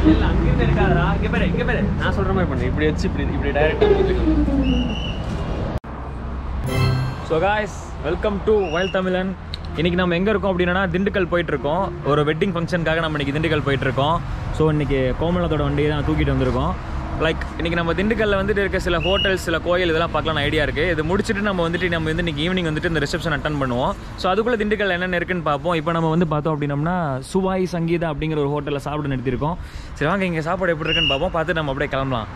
இல்ல அங்கிருந்து இருக்காதடா இங்க பாரு இங்க பாரு நான் சொல்ற மாதிரி பண்ணு இப்படி வச்சு இப்படி இப்படி டைரக்டா so guys welcome to wild Tamilan இன்னைக்கு நம்ம எங்கே இருக்கோம் அப்படின்னா திண்டுக்கல் போயிட்டு இருக்கோம் ஒரு வெட்டிங் ஃபங்க்ஷனுக்காக நம்ம இன்னைக்கு திண்டுக்கல் போயிட்டு இருக்கோம் ஸோ இன்னைக்கு கோமலத்தோட வண்டியை தான் தூக்கிட்டு வந்திருக்கோம் லைக் இன்னைக்கு நம்ம திண்டுக்கல்ல வந்துட்டு இருக்க சில ஹோட்டல்ஸ் சில கோயில் இதெல்லாம் பார்க்கலாம் ஐடியா இருக்குது இது முடிச்சுட்டு நம்ம வந்துட்டு நம்ம வந்து இன்னைக்கு ஈவினிங் வந்துட்டு இந்த ரிசப்ஷன் அட்டன் பண்ணுவோம் ஸோ அதுக்குள்ளே திண்டுக்கல் என்னென்ன இருக்குன்னு பார்ப்போம் இப்போ நம்ம வந்து பார்த்தோம் அப்படின்னம்னா சுவாய் சங்கீதா அப்படிங்கிற ஒரு ஹோட்டலில் சாப்பிட நிறுத்திருக்கோம் சரி வாங்க இங்கே சாப்பாடு எப்படி இருக்குன்னு பார்ப்போம் பார்த்து நம்ம அப்படியே கிளம்பலாம்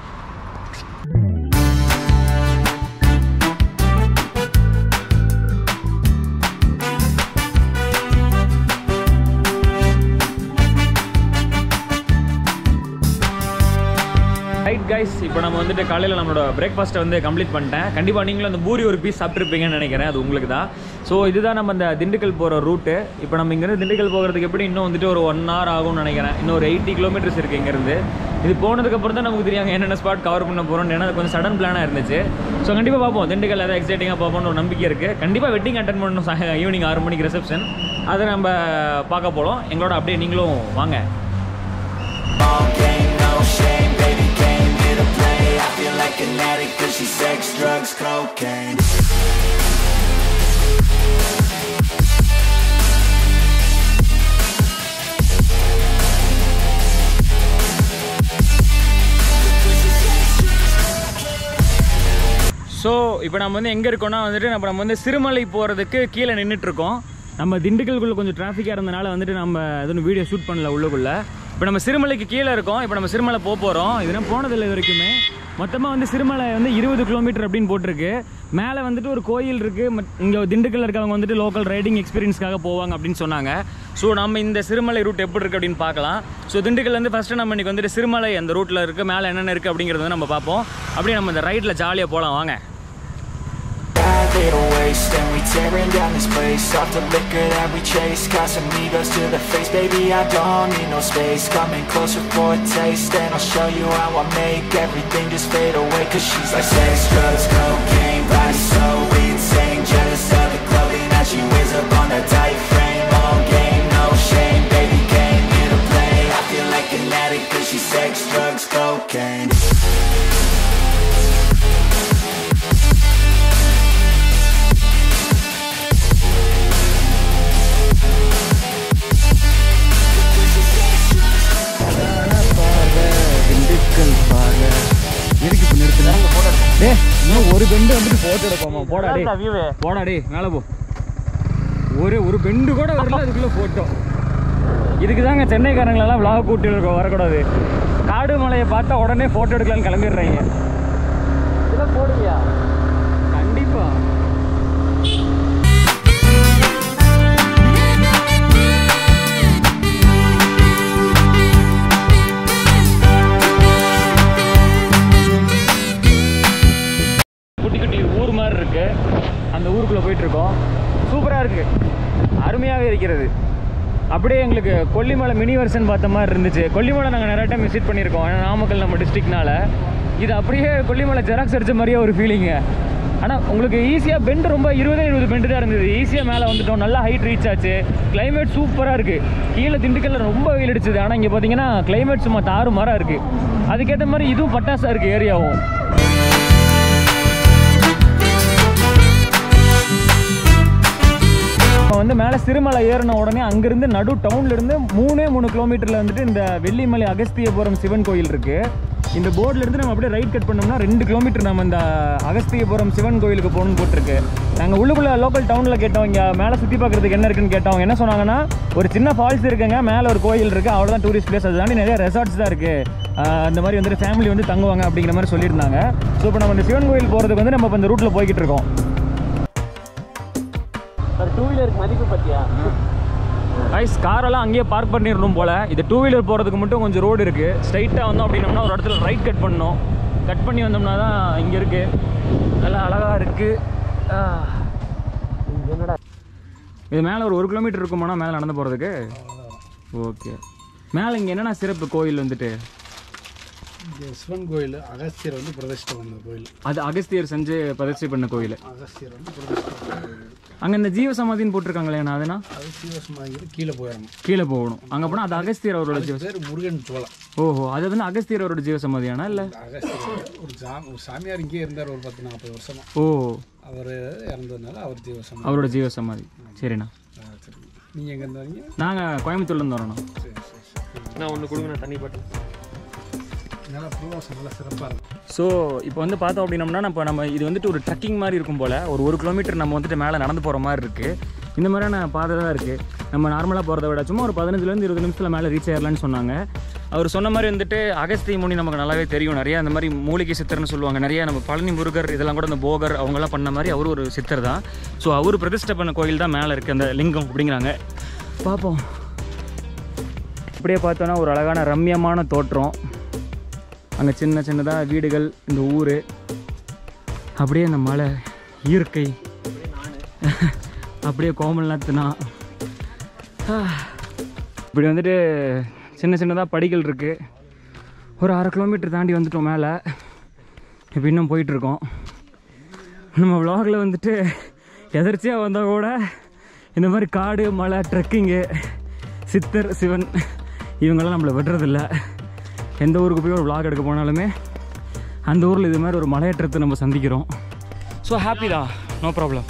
ரைட் கைஸ் இப்போ நம்ம வந்துட்டு காலையில் நம்மளோட பிரேக்ஃபாஸ்ட்டை வந்து கம்ப்ளீட் பண்ணிட்டேன் கண்டிப்பாக நீங்களும் அந்த பூரி ஒரு பீஸ் சாப்பிட்ருப்பீங்கன்னு நினைக்கிறேன் அது உங்களுக்கு தான் ஸோ இதுதான் நம்ம இந்த திண்டுக்கல் போகிற ரூட்டு இப்போ நம்ம இங்கேருந்து திண்டுக்கல் போகிறதுக்கு எப்படி இன்னும் வந்துட்டு ஒரு ஒன் ஹவர் ஆகும்னு நினைக்கிறேன் இன்னும் ஒரு எயிட்டி கிலோமீட்டர்ஸ் இருக்குது இங்கேருந்து இது போனதுக்கப்புறம் தான் நமக்கு தெரியாங்க என்னென்ன ஸ்பாட் கவர் பண்ண போகிறோம் ஏன்னா அது கொஞ்சம் சடன் பிளானாக இருந்துச்சு ஸோ கண்டிப்பாக பார்ப்போம் திண்டுக்கல் ஏதாவது எக்ஸைட்டிங்காக பார்ப்போம்னு ஒரு நம்பிக்கை இருக்குது கண்டிப்பாக வெட்டிங் அட்டன் பண்ணணும் ஈவினிங் ஆறு மணிக்கு ரிசப்ஷன் அதை நம்ம பார்க்க போகிறோம் எங்களோட அப்படியே நீங்களும் வாங்க All game, no shame, baby came here to play I feel like an addict cause she's sex, drugs, cocaine so இப்போ நம்ம வந்து எங்கே இருக்கோம்னா வந்துட்டு நம்ம நம்ம வந்து சிறுமலை போகிறதுக்கு கீழே நின்றுட்டு இருக்கோம் நம்ம திண்டுக்கல்குள்ளே கொஞ்சம் டிராஃபிக்காக இருந்தனால வந்துட்டு நம்ம எதுவும் வீடியோ ஷூட் பண்ணல உள்ளுக்குள்ளே இப்போ நம்ம சிறுமலைக்கு கீழே இருக்கோம் இப்போ நம்ம சிறுமலை போக போகிறோம் இதெல்லாம் போனதில்லை இது வரைக்குமே மொத்தமாக வந்து சிறுமலை வந்து இருபது கிலோமீட்டர் அப்படின்னு போட்டிருக்கு மேலே வந்துட்டு ஒரு கோயில் இருக்குது இங்கே திண்டுக்கல்ல இருக்கவங்க வந்துட்டு லோக்கல் ரைடிங் எக்ஸ்பீரியன்ஸ்க்காக போவாங்க அப்படின்னு சொன்னாங்க ஸோ நம்ம இந்த சிறுமலை ரூட் எப்படி இருக்குது அப்படின்னு பார்க்கலாம் ஸோ திண்டுக்கல்ல வந்து ஃபஸ்ட்டு நம்ம இன்றைக்கி வந்துட்டு சிறுமலை அந்த ரூட்டில் இருக்குது மேலே என்னென்ன இருக்குது அப்படிங்கிறத வந்து நம்ம பார்ப்போம் அப்படியே நம்ம இந்த ரைட்டில் ஜாலியாக போகலாம் வாங்க Bad little waste and we tearing down this place Off the liquor that we chase Casamigos to the face Baby, I don't need no space Coming closer for a taste And I'll show you how I make everything just fade away Cause she's like sex, drugs, cocaine Body so insane Jealous of the clothing that she wears up on a tight frame All game, no shame Baby came here to play I feel like an addict Cause she's sex, drugs, cocaine Dindigul பாரு எதுக்கு இப்போ நிறுத்தினா டே இன்னும் ஒரு bend வந்துட்டு photo எடுப்போமா போடா டே போடா டே மேலே போ ஒரு ஒரு பெண்டு கூட வரல அதுக்குள்ள போட்டோ இதுக்கு தாங்க சென்னைக்காரங்களெல்லாம் விளாக கூட்டி இருக்க வரக்கூடாது காடு மலையை பார்த்தா உடனே ஃபோட்டோ எடுக்கலாம்னு கிளம்பிடுறாங்க இதெல்லாம் போடுவியா கண்டிப்பா குட்டி குட்டி ஊர் மாதிரி இருக்கு அந்த ஊருக்குள்ளே போயிட்டு இருக்கோம் சூப்பராக இருக்கு அருமையாகவே இருக்கிறது அப்படியே எங்களுக்கு கொல்லிமலை மினி வெர்ஷன் பார்த்த மாதிரி இருந்துச்சு கொல்லிமலை நாங்கள் நிறைய டைம் விசிட் பண்ணியிருக்கோம் ஏன்னா நாமக்கல் நம்ம டிஸ்ட்ரிக்ட்னால இது அப்படியே கொல்லிமலை ஜெராக்ஸ் அடிச்ச மாதிரியே ஒரு ஃபீலிங்கு ஆனால் உங்களுக்கு ஈஸியாக பெண்டு ரொம்ப இருபதே இருபது பெண்டு தான் இருந்தது ஈஸியாக மேலே வந்துட்டோம் நல்லா ஹைட் ரீச் ஆச்சு கிளைமேட் சூப்பராக இருக்குது கீழே திண்டுக்கல்ல ரொம்ப வெயில் அடிச்சது ஆனால் இங்கே பார்த்தீங்கன்னா கிளைமேட் சும்மா தாறு மாறாக இருக்குது அதுக்கேற்ற மாதிரி இதுவும் பட்டாசாக இருக்குது ஏரியாவும் இப்போ வந்து மேலே சிறுமலை ஏறின உடனே அங்கேருந்து நடு டவுன்லேருந்து மூணே மூணு கிலோமீட்டரில் வந்துட்டு இந்த வெள்ளிமலை அகஸ்தியபுரம் சிவன் கோயில் இருக்குது இந்த போர்டில் இருந்து நம்ம அப்படியே ரைட் கட் பண்ணோம்னா ரெண்டு கிலோமீட்டர் நம்ம இந்த அகஸ்தியபுரம் சிவன் கோயிலுக்கு போகணும்னு போட்டிருக்கு நாங்கள் உள்ளுக்குள்ள லோக்கல் டவுனில் கேட்டோம் இங்கே மேலே சுற்றி பார்க்குறதுக்கு என்ன இருக்குன்னு கேட்டோம் என்ன சொன்னாங்கன்னா ஒரு சின்ன ஃபால்ஸ் இருக்குங்க மேலே ஒரு கோயில் இருக்குது அவ்வளோதான் டூரிஸ்ட் பிளேஸ் அது தாண்டி நிறைய ரெசார்ட்ஸ் தான் இருக்குது அந்த மாதிரி வந்துட்டு ஃபேமிலி வந்து தங்குவாங்க அப்படிங்கிற மாதிரி சொல்லியிருந்தாங்க ஸோ இப்போ நம்ம இந்த சிவன் கோயில் போகிறதுக்கு வந்து நம்ம இப்போ இந்த ரூட்டில் போய்கிட்டு இருக்கோம் டூ வீலருக்கு மதிப்பு பத்தியா ஐஸ் காரெல்லாம் அங்கேயே பார்க் பண்ணிடணும் போல் இது டூ வீலர் போகிறதுக்கு மட்டும் கொஞ்சம் ரோடு இருக்குது ஸ்ட்ரைட்டாக வந்தோம் அப்படின்னம்னா ஒரு இடத்துல ரைட் கட் பண்ணணும் கட் பண்ணி வந்தோம்னா தான் இங்கே இருக்குது நல்லா அழகாக இருக்குது என்னடா இது மேலே ஒரு ஒரு கிலோமீட்டர் இருக்குமாண்ணா மேலே நடந்து போகிறதுக்கு ஓகே மேலே இங்கே என்னென்ன சிறப்பு கோயில் வந்துட்டு இங்கே சிவன் கோயில் அகஸ்தியர் வந்து பிரதிஷ்டை பண்ண கோயில் அது அகஸ்தியர் செஞ்சு பிரதிஷ்டை பண்ண கோயில் அகஸ்தியர் வந்து பிரதிஷ்டை பண்ண கோயில் அங்கே இந்த ஜீவ சமாதின்னு போட்டிருக்காங்களேண்ணா அதுனா அது சீவசமாக கீழே போயிடணும் கீழே போகணும் அங்கே போனால் அது அகஸ்தியர் அவரோட ஜீவ பேர் முருகன் சோளம் ஓஹோ அது வந்து அகஸ்தியர் அவரோட ஜீவ சமாதியானா இல்லை அகஸ்தியர் ஒரு சா ஒரு சாமியார் இங்கேயே இருந்தார் ஒரு பத்து நாற்பது வருஷமா ஓ அவர் இறந்ததுனால அவர் ஜீவசம் அவரோட ஜீவ சமாதி சரிண்ணா நீங்கள் எங்கே இருந்தாங்க நாங்கள் கோயம்புத்தூர்லேருந்து வரோண்ணா சரி சரி சரி நான் ஒன்று கொடுங்க நான் தண்ணி பாட்டு நல்லா பூவாசம் நல்லா சிறப்பாக இருக்கும் ஸோ இப்போ வந்து பார்த்தோம் அப்படின்னம்னா நம்ம நம்ம இது வந்துட்டு ஒரு ட்ரக்கிங் மாதிரி இருக்கும் போல் ஒரு ஒரு கிலோமீட்டர் நம்ம வந்துட்டு மேலே நடந்து போகிற மாதிரி இருக்குது இந்த மாதிரியான பாதை தான் இருக்குது நம்ம நார்மலாக போகிறத விட சும்மா ஒரு பதினஞ்சுலேருந்து இருபது நிமிஷத்தில் மேலே ரீச் ஆயிடலான்னு சொன்னாங்க அவர் சொன்ன மாதிரி வந்துட்டு அகஸ்திய முனி நமக்கு நல்லாவே தெரியும் நிறைய அந்த மாதிரி மூலிகை சித்தர்னு சொல்லுவாங்க நிறைய நம்ம பழனி முருகர் இதெல்லாம் கூட இந்த போகர் அவங்கெல்லாம் பண்ண மாதிரி அவர் ஒரு சித்தர் தான் ஸோ அவர் பிரதிஷ்டை பண்ண கோயில் தான் மேலே இருக்குது அந்த லிங்கம் அப்படிங்கிறாங்க பார்ப்போம் அப்படியே பார்த்தோன்னா ஒரு அழகான ரம்யமான தோற்றம் அங்கே சின்ன சின்னதாக வீடுகள் இந்த ஊர் அப்படியே இந்த மலை இயற்கை அப்படியே கோமல்நாத்னா இப்படி வந்துட்டு சின்ன சின்னதாக படிகள் இருக்குது ஒரு அரை கிலோமீட்டர் தாண்டி வந்துட்டோம் மேலே இப்போ இன்னும் போயிட்டுருக்கோம் நம்ம விலாகில் வந்துட்டு எதர்ச்சியாக வந்தால் கூட இந்த மாதிரி காடு மலை ட்ரெக்கிங்கு சித்தர் சிவன் இவங்கெல்லாம் நம்மளை விடுறதில்ல எந்த ஊருக்கு போய் ஒரு vlog எடுக்க போனாலுமே அந்த ஊரில் இது மாதிரி ஒரு மலையேற்றத்தை நம்ம சந்திக்கிறோம் ஸோ ஹாப்பி தான் நோ ப்ராப்ளம்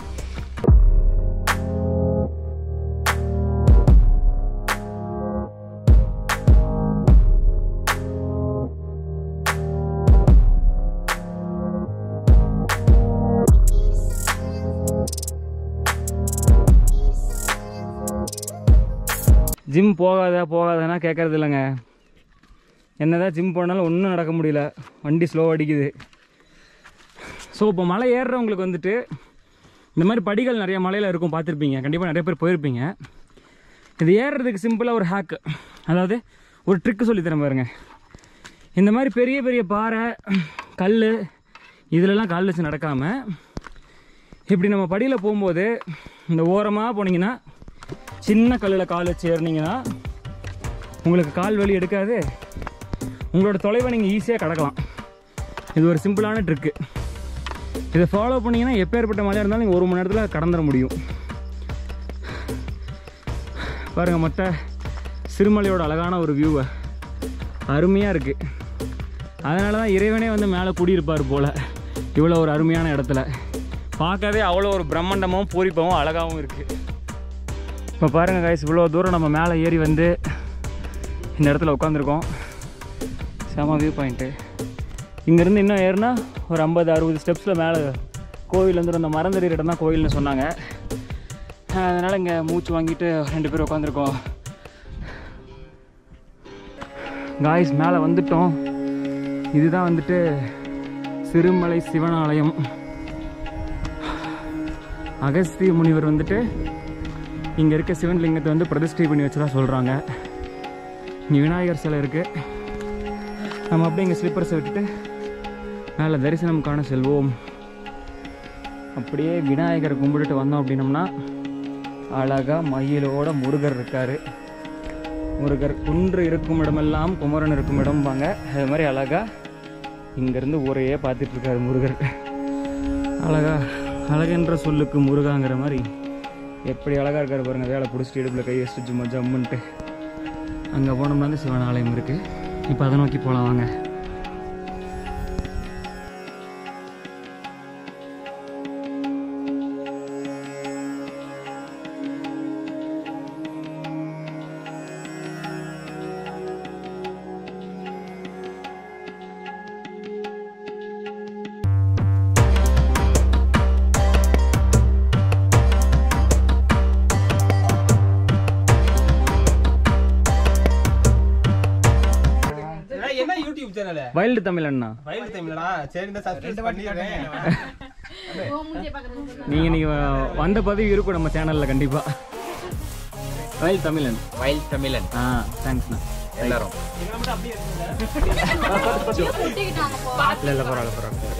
ஜிம் போகாத போகாதன்னா கேட்கறது இல்லைங்க என்னதான் ஜிம் போனாலும் ஒன்றும் நடக்க முடியல வண்டி ஸ்லோ அடிக்குது ஸோ இப்போ மலை ஏறுறவங்களுக்கு வந்துட்டு இந்த மாதிரி படிகள் நிறைய மலையில் இருக்கும் பார்த்துருப்பீங்க கண்டிப்பாக நிறைய பேர் போயிருப்பீங்க இது ஏறுறதுக்கு சிம்பிளாக ஒரு ஹேக்கு அதாவது ஒரு ட்ரிக்கு சொல்லித்தரேன் பாருங்க இந்த மாதிரி பெரிய பெரிய பாறை கல் இதிலெல்லாம் கால் வச்சு நடக்காமல் இப்படி நம்ம படியில் போகும்போது இந்த ஓரமாக போனீங்கன்னா சின்ன கல்லில் கால் வச்சு ஏறினீங்கன்னா உங்களுக்கு கால் வலி எடுக்காது உங்களோட தொலைவை நீங்கள் ஈஸியாக கடக்கலாம் இது ஒரு சிம்பிளான ட்ரிக்கு இதை ஃபாலோ பண்ணிங்கன்னா எப்பேற்பட்ட மலையாக இருந்தாலும் நீங்கள் ஒரு மணி நேரத்தில் கடந்துட முடியும் பாருங்கள் மொத்த சிறுமலையோட அழகான ஒரு வியூவை அருமையாக இருக்குது அதனால தான் இறைவனே வந்து மேலே குடியிருப்பார் போல் இவ்வளோ ஒரு அருமையான இடத்துல பார்க்கவே அவ்வளோ ஒரு பிரம்மாண்டமாகவும் பூரிப்பாகவும் அழகாகவும் இருக்குது இப்போ பாருங்கள் கைஸ் இவ்வளோ தூரம் நம்ம மேலே ஏறி வந்து இந்த இடத்துல உட்காந்துருக்கோம் செம வியூ பாயிண்ட்டு இங்கேருந்து இன்னும் ஏறுனா ஒரு ஐம்பது அறுபது ஸ்டெப்ஸில் மேலே கோவில் வந்துடும் அந்த மறந்தறிகிற இடம் தான் கோவில்னு சொன்னாங்க அதனால் இங்கே மூச்சு வாங்கிட்டு ரெண்டு பேரும் உட்காந்துருக்கோம் காய்ஸ் மேலே வந்துட்டோம் இதுதான் வந்துட்டு சிறுமலை சிவனாலயம் அகஸ்திய முனிவர் வந்துட்டு இங்கே இருக்க சிவன் லிங்கத்தை வந்து பிரதிஷ்டை பண்ணி வச்சதா சொல்கிறாங்க இங்கே விநாயகர் சிலை இருக்குது நம்ம அப்படியே இங்கே ஸ்லிப்பர்ஸை விட்டுட்டு மேலே தரிசனம் காண செல்வோம் அப்படியே விநாயகரை கும்பிட்டுட்டு வந்தோம் அப்படின்னம்னா அழகாக மயிலோட முருகர் இருக்கார் முருகர் குன்று இருக்கும் இடமெல்லாம் குமரன் இருக்கும் இடம்பாங்க அது மாதிரி அழகாக இங்கேருந்து ஊரையே பார்த்துட்டு இருக்காரு முருகர் அழகா அழகென்ற சொல்லுக்கு முருகாங்கிற மாதிரி எப்படி அழகாக இருக்காரு பாருங்க வேலை பிடிச்சிட்டு இடுப்பில் கை வச்சுட்டு சும்மா ஜம்முன்ட்டு அங்கே போனோம்னா வந்து சிவன் ஆலயம் இருக்குது இப்போ அதை நோக்கி போகலாம் வாங்க என்ன யூடியூப் சேனல் வைல்டு தமிழ் அண்ணா வயல் தமிழடா சரி இந்த சப்ஸ்கிரைப் பண்ணிடுறேன் நீங்கள் நீங்கள் வந்த பதவி இருக்கும் நம்ம சேனலில் கண்டிப்பாக வைல்டு தமிழன் வயல் தமிழன் ஆ தேங்க்ஸ்ண்ணா எல்லாரும் இல்லை இல்லை பரவாயில்ல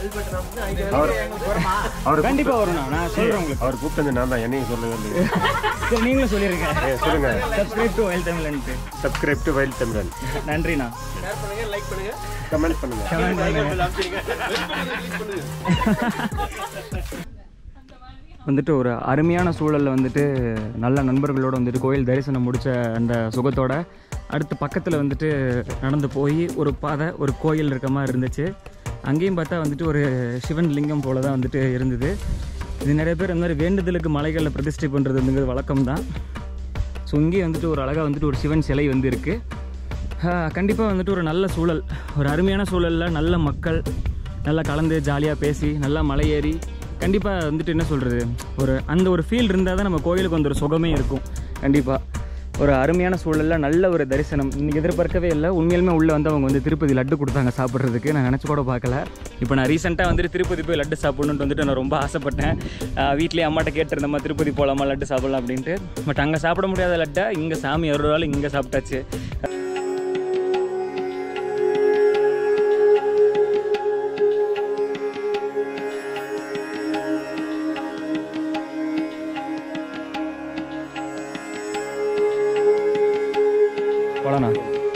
பரவாயில்ல கண்டிப்பாக வரும்ண்ணா நான் சொல்கிறேன் உங்களுக்கு அவர் கூப்பிட்டது நான் தான் என்னையும் சொல்லவே இல்லை சரி நீங்களும் சொல்லியிருங்க சொல்லுங்க சப்ஸ்கிரைப் டு வைல்டு தமிழன்ட்டு சப்ஸ்கிரைப் டு வைல்ட் தமிழன் நன்றிண்ணா ஷேர் பண்ணுங்க லைக் பண்ணுங்க கமெண்ட் பண்ணுங்க கமெண்ட் பண்ணுங்க வந்துட்டு ஒரு அருமையான சூழலில் வந்துட்டு நல்ல நண்பர்களோடு வந்துட்டு கோயில் தரிசனம் முடித்த அந்த சுகத்தோட அடுத்து பக்கத்தில் வந்துட்டு நடந்து போய் ஒரு பாதை ஒரு கோயில் இருக்க மாதிரி இருந்துச்சு அங்கேயும் பார்த்தா வந்துட்டு ஒரு சிவன் லிங்கம் போல தான் வந்துட்டு இருந்தது இது நிறைய பேர் இந்த மாதிரி வேண்டுதலுக்கு மலைகளில் பிரதிஷ்டை பண்ணுறதுங்கிறது வழக்கம் தான் ஸோ இங்கேயே வந்துட்டு ஒரு அழகாக வந்துட்டு ஒரு சிவன் சிலை வந்து இருக்குது கண்டிப்பாக வந்துட்டு ஒரு நல்ல சூழல் ஒரு அருமையான சூழலில் நல்ல மக்கள் நல்லா கலந்து ஜாலியாக பேசி நல்லா மலை ஏறி கண்டிப்பாக வந்துட்டு என்ன சொல்கிறது ஒரு அந்த ஒரு ஃபீல் இருந்தால் தான் நம்ம கோயிலுக்கு வந்து ஒரு சுகமே இருக்கும் கண்டிப்பாக ஒரு அருமையான சூழலில் நல்ல ஒரு தரிசனம் இன்னைக்கு எதிர்பார்க்கவே இல்லை உண்மையிலுமே உள்ளே வந்து அவங்க வந்து திருப்பதி லட்டு கொடுத்தாங்க சாப்பிட்றதுக்கு நான் நினச்சி கூட பார்க்கல இப்போ நான் ரீசெண்டாக வந்துட்டு திருப்பதி போய் லட்டு சாப்பிடணுன்ட்டு வந்துட்டு நான் ரொம்ப ஆசைப்பட்டேன் ஆஹ் வீட்லயே அம்மாட்ட கேட்டிருந்தம்மா திருப்பதி போகலாமா லட்டு சாப்பிடலாம் அப்படின்ட்டு பட் அங்கே சாப்பிட முடியாத லட்டை இங்கே சாமி அருளால் இங்கே சாப்பிட்டாச்சு போலாண்ணா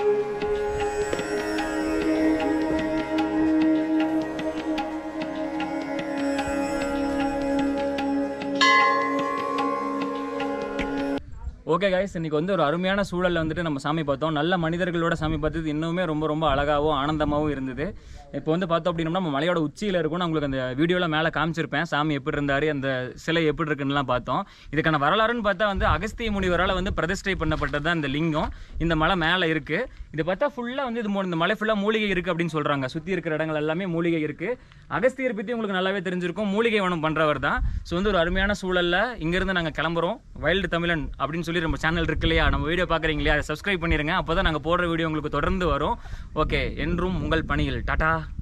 ஓகே கைஸ் இன்னைக்கு வந்து ஒரு அருமையான சூழலில் வந்துட்டு நம்ம சாமி பார்த்தோம் நல்ல மனிதர்களோட சாமி பார்த்தது இன்னுமே ரொம்ப ரொம்ப அழகாகவும் ஆனந்தமாகவும் இருந்தது இப்போ வந்து பார்த்தோம் அப்படின்னா நம்ம மலையோட உச்சியில் இருக்கும் நான் உங்களுக்கு அந்த வீடியோவில் மேலே காமிச்சிருப்பேன் சாமி எப்படி இருந்தார் அந்த சிலை எப்படி இருக்குன்னுலாம் பார்த்தோம் இதுக்கான வரலாறுன்னு பார்த்தா வந்து அகஸ்திய முனிவரால் வந்து பிரதிஷ்டை பண்ணப்பட்டது தான் இந்த லிங்கம் இந்த மலை மேலே இருக்குது இது பார்த்தா ஃபுல்லாக வந்து இது மூ- இந்த மலை ஃபுல்லாக மூலிகை இருக்குது அப்படின்னு சொல்கிறாங்க சுற்றி இருக்கிற இடங்கள் எல்லாமே மூலிகை இருக்குது அகஸ்தியர் பற்றி உங்களுக்கு நல்லாவே தெரிஞ்சிருக்கும் மூலிகை வனம் பண்ணுறவர் தான் ஸோ வந்து ஒரு அருமையான சூழலில் இங்கேருந்து நாங்கள் கிளம்புறோம் வைல்டு தமிழன் அப்படின்னு சொல்லி நம்ம சேனல் இருக்கு இல்லையா நம்ம வீடியோ பார்க்குறீங்க இல்லையா அதை சப்ஸ்கிரைப் பண்ணிடுங்க அப்போ தான் நாங்கள் போடுற வீடியோ உங்களுக்கு தொடர்ந்து வரும் ஓகே என்றும் உங்கள் பணியில் டாடா